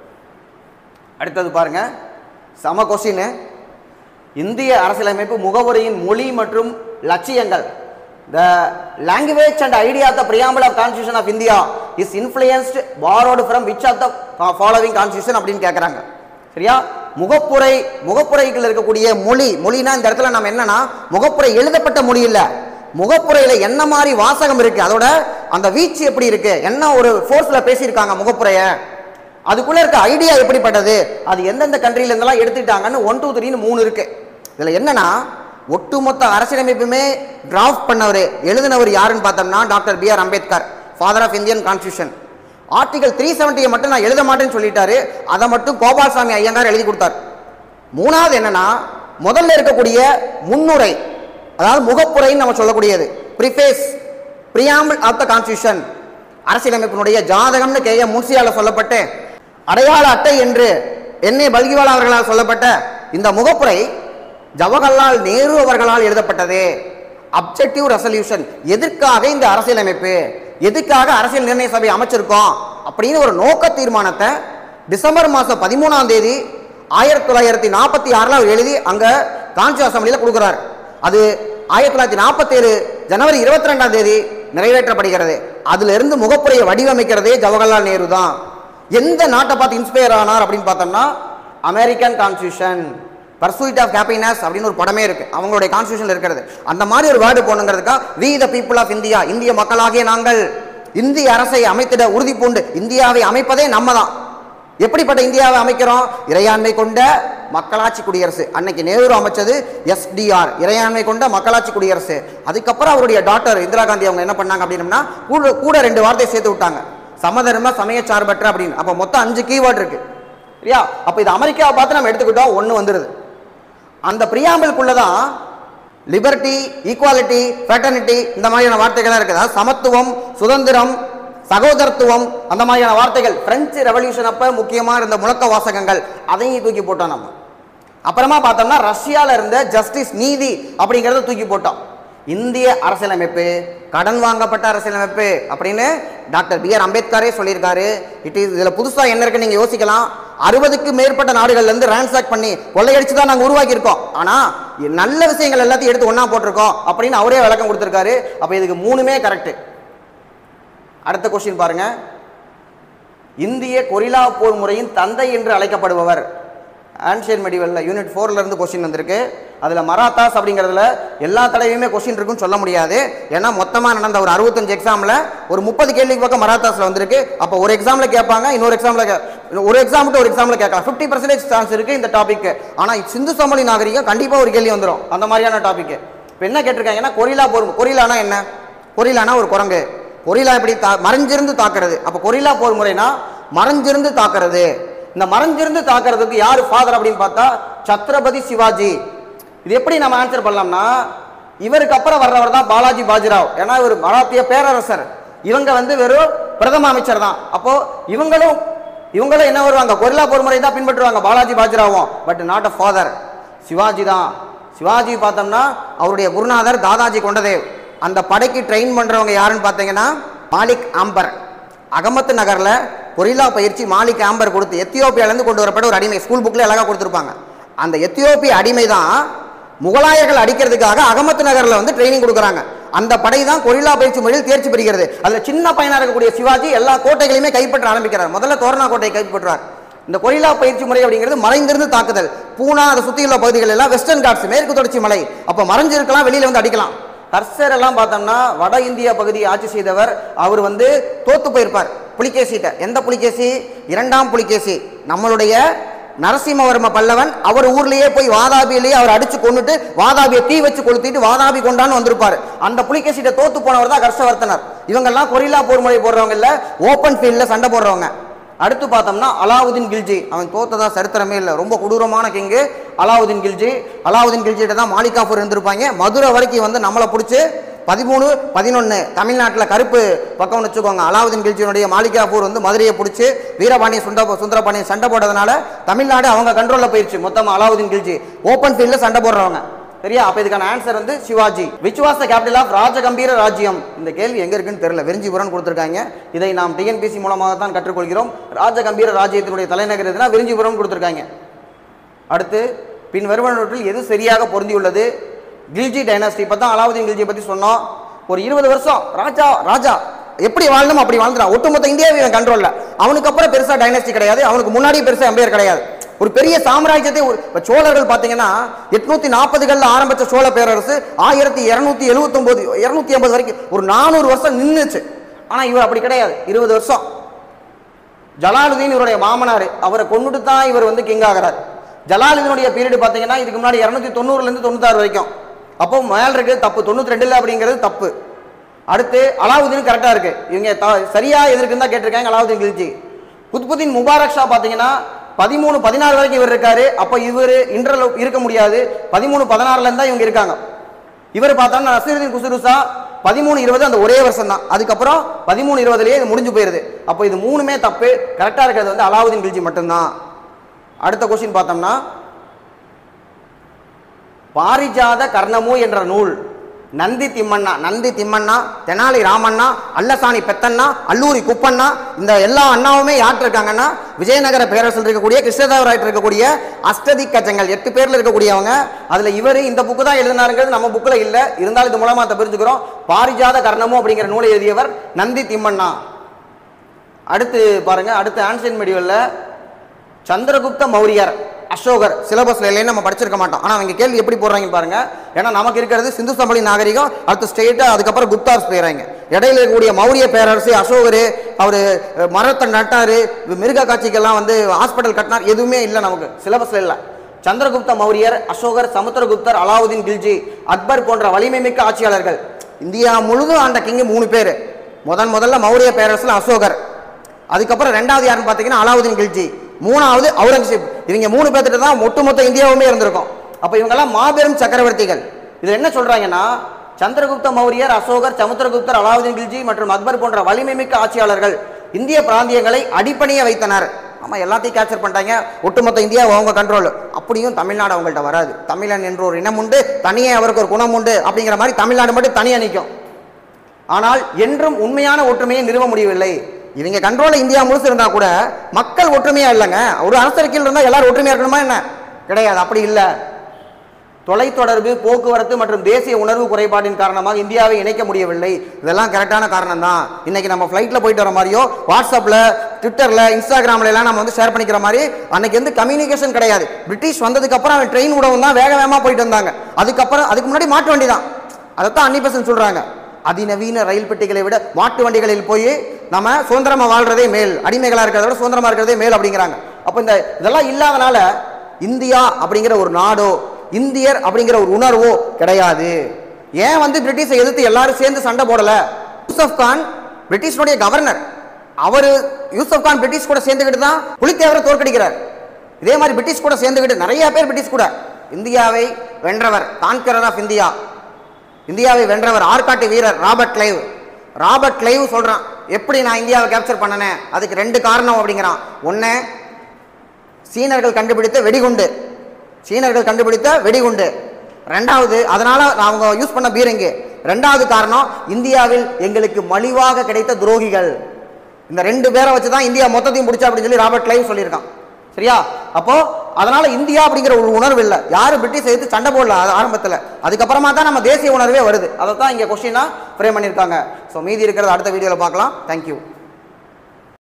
அடுத்தது பாருங்க சம கொஸ்டின் இந்திய அரசியலமைப்பு முகவரியின் மொழி மற்றும் லட்சியங்கள் the language and idea of the preamble of constitution of India is influenced borrowed from which of the following constitution அப்படின்னு கேட்குறாங்க சரியா முகப்புரை முகப்புரைகள் இருக்கக்கூடிய மொழி மொழினா இந்த இடத்துல நம்ம என்னன்னா முகப்புரை எழுதப்பட்ட மொழி இல்லை முகப்புரையில என்ன மாதிரி வாசகம் இருக்கு அதோட அந்த வீச்சு எப்படி இருக்கு என்ன ஒரு ஃபோர்ஸ்ல பேசியிருக்காங்க முகப்புரைய அதுக்குள்ள இருக்க ஐடியா எப்படிப்பட்டது அது எந்தெந்த கண்ட்ரில இருந்தெல்லாம் எடுத்துட்டாங்கன்னு ஒன் டூ த்ரீன்னு மூணு இருக்கு இதுல என்னன்னா ஒட்டுமொத்த அரசியலமைப்புமே டிராஃப்ட் பண்ணவர் எழுதினவர் யாருன்னு பார்த்தோம்னா doctor B R Ambedkar father of Indian constitution article three செவன்ட்டியை மட்டும் நான் எழுத மாட்டேன்னு சொல்லிட்டாரு அதை மட்டும் கோபால்சாமி ஐயங்கார் எழுதி கொடுத்தார் மூணாவது என்னன்னா முதல்ல இருக்கக்கூடிய முன்னுரை அதாவது முகப்புரைன்னு நம்ம சொல்லக்கூடியது preface preamble of the constitution அரசியலமைப்பினுடைய ஜாதகம்னு கே எம் முன்சியால சொல்லப்பட்டு அடையாள அட்டை என்று என் ஏ பல்கிவாலா அவர்களால் சொல்லப்பட்ட இந்த முகப்புரை ஜவஹர்லால் நேரு அவர்களால் எழுதப்பட்டது அப்ஜெக்டிவ் ரெசல்யூஷன் எதற்காக இந்த அரசியலமைப்பு எதுக்காக அரசியல் நிர்ணய சபை அமைச்சிருக்கோம் அப்படின்னு ஒரு நோக்க தீர்மானத்தை டிசம்பர் மாதம் பதிமூணாம் தேதி ஆயிரத்தி தொள்ளாயிரத்தி நாற்பத்தி ஆறில் அவர் எழுதி அங்கே காஞ்சி அசம்பிளியில் கொடுக்குறார் அது ஆயிரத்தி தொள்ளாயிரத்தி நாற்பத்தேழு ஜனவரி இருபத்தி ரெண்டாம் தேதி நிறைவேற்றப்படுகிறது அதுல இருந்து முகப்புரையை வடிவமைக்கிறதே ஜவஹர்லால் நேரு தான் எந்த நாட்டை பார்த்து இன்ஸ்பயர் ஆனார் அப்படின்னு பார்த்தோம்னா American constitution pursuit of happiness அப்படின்னு ஒரு படமே இருக்கு அவங்களுடைய கான்ஸ்டியூஷன்ல இருக்கிறது அந்த மாதிரி ஒரு வேர்டு போகணுங்கிறதுக்கா we the people of India இந்திய மக்களாகிய நாங்கள் இந்திய அரசை அமைத்திட உறுதி பூண்டு இந்தியாவை அமைப்பதே நம்ம தான் எப்படிப்பட்ட இந்தியாவை அமைக்கிறோம் இறையாண்மை கொண்ட மக்களாட்சி குடியரசு அன்னைக்கு நேரு அமைச்சது எஸ்டிஆர் இறையாண்மை கொண்ட மக்களாட்சி குடியரசு அதுக்கப்புறம் அவருடைய டாக்டர் இந்திரா காந்தி அவங்க என்ன பண்ணாங்க அப்படின்னம்னா கூட கூட ரெண்டு வார்த்தையை சேர்த்து விட்டாங்க சமதர்ம சமய சார்பற்ற அப்படின்னு அப்போ மொத்தம் அஞ்சு கீவேர்டு இருக்கு சரியா அப்போ இது அமெரிக்காவை பார்த்து நம்ம எடுத்துக்கிட்டோம் ஒன்று வந்துடுது அந்த பிரியாம்பிள்குள்ள தான் லிபர்ட்டி ஈக்குவாலிட்டி ஃபெட்டர்னிட்டி இந்த மாதிரியான வார்த்தைகள்லாம் இருக்குது அதாவது சமத்துவம் சுதந்திரம் சகோதரத்துவம் அந்த மாதிரியான வார்த்தைகள் பிரெஞ்சு ரெவல்யூஷன் அப்ப முக்கியமா இருந்த முழக்க வாசகங்கள் அதையும் தூக்கி போட்டோம் நம்ம அப்புறமா பார்த்தோம்னா ரஷ்யால இருந்த ஜஸ்டிஸ் நீதி அப்படிங்கறத தூக்கி போட்டோம் இந்திய அரசியலமைப்பு கடன் வாங்கப்பட்ட அரசியலமைப்பு அப்படின்னு டாக்டர் பி ஆர் அம்பேத்கரே சொல்லியிருக்காரு இட் இஸ் இதுல புதுசா என்ன இருக்குன்னு நீங்க யோசிக்கலாம் அறுபதுக்கு மேற்பட்ட நாடுகள்ல இருந்து ரான்சாக் பண்ணி கொள்ளையடிச்சு தான் நாங்க உருவாக்கி இருக்கோம் ஆனா நல்ல விஷயங்கள் எல்லாத்தையும் எடுத்து ஒண்ணா போட்டிருக்கோம் அப்படின்னு அவரே விளக்கம் கொடுத்திருக்காரு அப்ப இதுக்கு மூணுமே கரெக்ட் அடுத்த கொஸ்டின் பாருங்க இந்திய கொரில்லா போர் முறையின் தந்தை என்று அழைக்கப்படுபவர் ஆன்ஷியன் மெடிவலில் யூனிட் ஃபோர்ல இருந்து கொஸ்டின் வந்திருக்கு அதில் மராத்தாஸ் அப்படிங்கிறதுல எல்லா தடவையுமே கொஸ்டின் இருக்குன்னு சொல்ல முடியாது ஏன்னா மொத்தமாக நடந்த ஒரு அறுபத்தஞ்சு எக்ஸாமில் ஒரு முப்பது கேள்விக்கு பக்கம் மராத்தாஸில் வந்திருக்கு அப்போ ஒரு எக்ஸாமில் கேட்பாங்க இன்னொரு எக்ஸாமில் ஒரு எக்ஸாம் விட்டு ஒரு எக்ஸாமில் கேட்கலாம் ஃபிஃப்டி பர்சன்டேஜ் சான்ஸ் இருக்குது இந்த டாபிக் ஆனால் சிந்து சமொழி நாகரிகம் கண்டிப்பாக ஒரு கேள்வி வந்துடும் அந்த மாதிரியான டாபிக் இப்போ என்ன கேட்டிருக்காங்கன்னா கொரிலா போர் கொரிலானா என்ன கொரிலானா ஒரு குரங்கு கொரிலா எப்படி தா மறைஞ்சிருந்து தாக்குறது அப்போ கொரிலா போர் முறைனா மறைஞ்சிருந்து தாக்குறது இந்த மறைஞ்சிருந்து தாக்குறதுக்கு யார் ஃபாதர் அப்படின்னு பார்த்தா சத்ரபதி சிவாஜி இது எப்படி நம்ம ஆன்சர் பண்ணலாம்னா இவருக்கு அப்புறம் வர்றவர் தான் பாலாஜி பாஜிராவ் ஏன்னா இவர் மராத்திய பேரரசர் இவங்க வந்து வெறும் பிரதம அமைச்சர் தான் அப்போ இவங்களும் இவங்களும் என்ன வருவாங்க கொரில்லா போர் முறை தான் பின்பற்றுவாங்க பாலாஜி பாஜிராவும் but not a father Shivaji தான் சிவாஜி பார்த்தோம்னா அவருடைய குருநாதர் தாதாஜி கொண்டதேவ் அந்த படைக்கு ட்ரெயின் பண்றவங்க யாருன்னு பார்த்தீங்கன்னா மாலிக் ஆம்பர் அகமத்து நகர்ல கொரில்லா பயிற்சி மாலிக் ஆம்பர் கொடுத்து எத்தியோப்பியாலேருந்து கொண்டு வரப்பட்ட ஒரு அடிமை ஸ்கூல் புக்கில் அழகாக கொடுத்துருப்பாங்க அந்த எத்தியோப்பிய அடிமை தான் முகலாயர்கள் அடிக்கிறதுக்காக அகமத்து நகர்ல வந்து ட்ரைனிங் கொடுக்குறாங்க அந்த படை தான் கொரில்லா பயிற்சி முறையில் தேர்ச்சி பெறுகிறது அதுல சின்ன பையனா இருக்கக்கூடிய சிவாஜி எல்லா கோட்டைகளையுமே கைப்பற்ற ஆரம்பிக்கிறார் முதல்ல தோரணா கோட்டையை கைப்பற்றுறார் இந்த கொரில்லா பயிற்சி முறை அப்படிங்கிறது மறைந்திருந்து தாக்குதல் பூனா அதை சுத்தி உள்ள பகுதிகள் எல்லாம் வெஸ்டர்ன் காட்ஸ் மேற்கு தொடர்ச்சி மலை அப்போ மறைஞ்சிருக்கலாம் வெளியில வந்து அடிக்கலாம் கர்சர் எல்லாம் பார்த்தோம்னா வட இந்திய பகுதியை ஆட்சி செய்தவர் அவர் வந்து தோத்து போயிருப்பார் புலிகேசிட்ட எந்த புலிகேசி இரண்டாம் புலிகேசி நம்மளுடைய நரசிம்மவர்ம பல்லவன் அவர் ஊர்லயே போய் வாதாபியிலேயே அவர் அடிச்சு கொண்டுட்டு வாதாபியை தீ வச்சு கொளுத்திட்டு வாதாபி கொண்டான்னு வந்திருப்பாரு அந்த புலிகேசிட்ட தோத்து போனவர் தான் ஹர்ஷவர்த்தனர் இவங்கெல்லாம் கொரில்லா போர் முறை போடுறவங்க இல்ல ஓப்பன் ஃபீல்ட்ல சண்டை போடுறவங்க அடுத்து பார்த்தோம்னா அலாவுதீன் கில்ஜி அவன் தோத்ததா சரித்திரமே இல்லை ரொம்ப கொடூரமான கிங்கு அலாவுதீன் கில்ஜி அலாவுதீன் கில்ஜிட்ட தான் மாலிகாஃபூர் இருந்திருப்பாங்க மதுரை வரைக்கும் வந்து நம்மளை பிடிச்சி பதிமூணு பதினொன்று தமிழ்நாட்டில் கருப்பு பக்கம்னு வச்சுக்கோங்க அலாவுதீன் கில்ஜியினுடைய மாலிகாபூர் வந்து மதுரையை பிடிச்சி வீரபாண்டிய சுண்ட சுந்தரபாண்டியன் சண்டை போட்டதுனால தமிழ்நாடு அவங்க கண்ட்ரோலில் போயிருச்சு மொத்தமாக அலாவுதீன் கில்ஜி ஓப்பன் ஃபீல்டில் சண்டை போடுறவங்க சரியா அப்ப இதுக்கான ஆன்சர் வந்து Shivaji which was the capital of Rajagambhira ராஜ்யம் இந்த கேள்வி எங்க இருக்குன்னு தெரியல விரிஞ்சிபுரம் கொடுத்திருக்காங்க இதை நாம் டிஎன்பிசி மூலமாக தான் கற்றுக்கொள்கிறோம் ராஜகம்பீர ராஜ்யத்தினுடைய தலைநகர் எதுனா விரிஞ்சிபுரம் கொடுத்திருக்காங்க அடுத்து பின் வருவனவற்றில் எது சரியாக பொருந்தியுள்ளது கில்ஜி டைனாஸ்டி இப்போ தான் அலாவுதீன் கில்ஜியை பற்றி சொன்னோம் ஒரு இருபது வருஷம் ராஜா ராஜா எப்படி வாழணும் அப்படி வாழ்ந்துறான் ஒட்டுமொத்த இந்தியாவை இவன் கண்ட்ரோல்ல அவனுக்கு அப்புறம் பெருசா டைனாஸ்டி கிடையாது அவனுக்கு முன்னாடியே பெருசா எம்பையர் கிடையாது ஒரு பெரிய சாம்ராஜ்யத்தை ஒரு இப்ப சோழர்கள் பார்த்தீங்கன்னா எட்நூத்தி நாற்பதுகளில் ஆரம்பிச்ச சோழ பேரரசு ஆயிரத்தி இருநூத்தி எழுபத்தொன்பது இருநூத்தி ஐம்பது வரைக்கும் ஒரு நானூறு வருஷம் நின்றுச்சு ஆனா இவர் அப்படி கிடையாது இருபது வருஷம் ஜலாலுதீன் இவருடைய மாமனார் அவரை கொண்டுட்டு தான் இவர் வந்து கிங் ஆகிறார் ஜலாலுதீனுடைய பீரியட் பார்த்தீங்கன்னா இதுக்கு முன்னாடி இரநூத்தி தொண்ணூறுலேருந்து தொண்ணூத்தாறு வரைக்கும் அப்போ மேல் இருக்கு தப்பு தொண்ணூத்தி ரெண்டுல அப்படிங்கிறது தப்பு அடுத்து அலாவுதீன் கரெக்டாக இருக்கு இவங்க த- சரியா எதிர்க்குன்னு தான் கேட்டிருக்காங்க அலாவுதீன் கில்ஜி குத்புதீன் முபாரக் ஷா பார்த்தீங்கன்னா பதிமூணு பதினாறு வரைக்கும் இவர் இருக்காரு அப்போ இவர் இன்டர்ல இருக்க முடியாது பதிமூணு பதினாறுல இருந்தா இவங்க இருக்காங்க இவர் பார்த்தோம்னா நசீருதீன் குசுருசா பதிமூணு இருபது அந்த ஒரே வருஷம் தான் அதுக்கப்புறம் பதிமூணு இருபதுலயே இது முடிஞ்சு போயிருது அப்போ இது மூணுமே தப்பு கரெக்டாக இருக்கிறது வந்து அலாவுதீன் கில்ஜி மட்டும்தான் அடுத்த கொஸ்டின் பார்த்தோம்னா பாரிஜாத கர்ணமு என்ற நூல் நந்தி திம்மண்ணா நந்தி திம்மண்ணா தெனாலி ராமண்ணா அல்லசாணி பெத்தண்ணா அல்லூரி குப்பண்ணா இந்த எல்லா அண்ணாவுமே யார்கிட்ட இருக்காங்கன்னா விஜயநகர பேரரசில் இருக்கக்கூடிய கிருஷ்ணதேவராயிட்டு இருக்கக்கூடிய அஷ்டதி கஜங்கள் எட்டு பேர்ல இருக்கக்கூடியவங்க அதுல இவர் இந்த புக்கு தான் எழுதினாருங்கிறது நம்ம புக்கில் இல்லை இருந்தாலும் இது மூலமா அதை தெரிஞ்சுக்கிறோம் பாரிஜாத கர்ணமு அப்படிங்கிற நூலை எழுதியவர் நந்தி திம்மண்ணா அடுத்து பாருங்க அடுத்து ஆன்சைன் மெடிவல்ல சந்திரகுப்த மௌரியர் அசோகர் சிலபஸ்ல இல்லைன்னு நம்ம படிச்சிருக்க மாட்டோம் ஆனா அவங்க கேள்வி எப்படி போடுறாங்க பாருங்க ஏன்னா நமக்கு இருக்கிறது சிந்து சமவெளி நாகரிகம் அடுத்து ஸ்டேட்டா அதுக்கப்புறம் குப்தார்ஸ் போயிடுறாங்க இடையில இருக்கக்கூடிய மௌரிய பேரரசு அசோகர் அவர் மரத்தை நட்டாரு மிருக காட்சிக்கெல்லாம் வந்து ஹாஸ்பிட்டல் கட்டினார் எதுவுமே இல்லை நமக்கு சிலபஸ்ல இல்லை சந்திரகுப்த மௌரியர் அசோகர் சமுத்திரகுப்தர் அலாவுதீன் கில்ஜி அக்பர் போன்ற வலிமை மிக்க ஆட்சியாளர்கள் இந்தியா முழுதும் ஆண்ட கிங்கு மூணு பேர் முதன் முதல்ல மௌரிய பேரரசுல அசோகர் அதுக்கப்புறம் ரெண்டாவது யாருன்னு பார்த்தீங்கன்னா அலாவுதீன் கில்ஜி மூணாவது அவுரங்கசீப் இவங்க மூணு பேர்த்திட்ட தான் ஒட்டுமொத்த இந்தியாவுமே இருந்திருக்கும் அப்போ இவங்கெல்லாம் மாபெரும் சக்கரவர்த்திகள் இதில் என்ன சொல்றாங்கன்னா சந்திரகுப்த மௌரியர் அசோகர் சமுத்திரகுப்தர் அலாவுதீன் கில்ஜி மற்றும் அக்பர் போன்ற வலிமை மிக்க ஆட்சியாளர்கள் இந்திய பிராந்தியங்களை அடிப்பணிய வைத்தனர் ஆமா எல்லாத்தையும் கேப்சர் பண்ணிட்டாங்க ஒட்டுமொத்த இந்தியா அவங்க கண்ட்ரோல் அப்படியும் தமிழ்நாடு அவங்கள்ட்ட வராது தமிழன் என்ற ஒரு இனம் உண்டு தனியே அவருக்கு ஒரு குணம் உண்டு அப்படிங்கிற மாதிரி தமிழ்நாடு மட்டும் தனியா நிற்கும் ஆனால் என்றும் உண்மையான ஒற்றுமையை நிறுவ முடியவில்லை இவங்க கண்ட்ரோல இந்தியா முழுசு இருந்தா கூட மக்கள் ஒற்றுமையா இல்லைங்க ஒரு அரசருக்கில் இருந்தா எல்லாரும் ஒற்றுமையா இருக்கணுமா என்ன கிடையாது அப்படி இல்லை தொலைத்தொடர்பு போக்குவரத்து மற்றும் தேசிய உணர்வு குறைபாட்டின் காரணமாக இந்தியாவை இணைக்க முடியவில்லை இதெல்லாம் கரெக்டான காரணம் தான் இன்னைக்கு நம்ம ஃப்ளைட்டில் போயிட்டு வர மாதிரியோ வாட்ஸ்அப்பில் ட்விட்டர்ல இன்ஸ்டாகிராம்ல எல்லாம் நம்ம வந்து ஷேர் பண்ணிக்கிற மாதிரி அன்னைக்கு வந்து கம்யூனிகேஷன் கிடையாது பிரிட்டிஷ் வந்ததுக்கு அப்புறம் அவன் ட்ரெயின் விடவும் தான் வேக வேகமா போயிட்டு வந்தாங்க அதுக்கப்புறம் அதுக்கு முன்னாடி மாட்டு வண்டி தான் அதைத்தான் அன்னி பெசன்ட் சொல்றாங்க அதிநவீன ரயில் பெட்டிகளை விட மாட்டு வண்டிகளில் போய் நம்ம சுதந்திரமா வாழ்றதே மேல் அடிமைகளா இருக்கிறத விட சுதந்திரமா இருக்கிறதே மேல் அப்படிங்கிறாங்க அப்ப இந்த இதெல்லாம் இல்லாதனால இந்தியா அப்படிங்கிற ஒரு நாடோ இந்தியர் அப்படிங்கிற ஒரு உணர்வோ கிடையாது ஏன் வந்து பிரிட்டிஷை எதிர்த்து எல்லாரும் சேர்ந்து சண்டை போடல யூசப் கான் பிரிட்டிஷனுடைய கவர்னர் அவர் யூசப் கான் பிரிட்டிஷ் கூட சேர்ந்துக்கிட்டு தான் புலித்தேவரை தோற்கடிக்கிறார் இதே மாதிரி பிரிட்டிஷ் கூட சேர்ந்துக்கிட்டு நிறைய பேர் பிரிட்டிஷ் கூட இந்தியாவை வென்றவர் கான்கரர் ஆஃப் இந்தியா இந்தியாவை வென்றவர் ஆற்காட்டு வீரர் ராபர்ட் கிளைவ் ராபர்ட் கிளைவ் சொல்றான் எப்படி நான் இந்தியாவை கேப்சர் பண்ணனேன் அதுக்கு ரெண்டு காரணம் அப்படிங்கிறான் ஒன்று சீனர்கள் கண்டுபிடித்த வெடிகுண்டு சீனர்கள் கண்டுபிடித்த வெடிகுண்டு ரெண்டாவது அதனால அவங்க யூஸ் பண்ண பீரங்கி ரெண்டாவது காரணம் இந்தியாவில் எங்களுக்கு மலிவாக கிடைத்த துரோகிகள் இந்த ரெண்டு பேரை வச்சு தான் இந்தியா மொத்தத்தையும் முடிச்சா அப்படின்னு சொல்லி ராபர்ட் கிளைவ் சொல்லியிருக்கான் சரியா அப்போ அதனால இந்தியா அப்படிங்கிற ஒரு உணர்வு இல்லை யாரும் பிரிட்டிஷ் எடுத்து சண்டை போடல அது ஆரம்பத்தில் அதுக்கப்புறமா தான் நம்ம தேசிய உணர்வே வருது அதை தான் இங்கே கொஸ்டினாக ஃப்ரேம் பண்ணியிருக்காங்க ஸோ மீதி இருக்கிறத அடுத்த வீடியோவில் பார்க்கலாம் தேங்க்யூ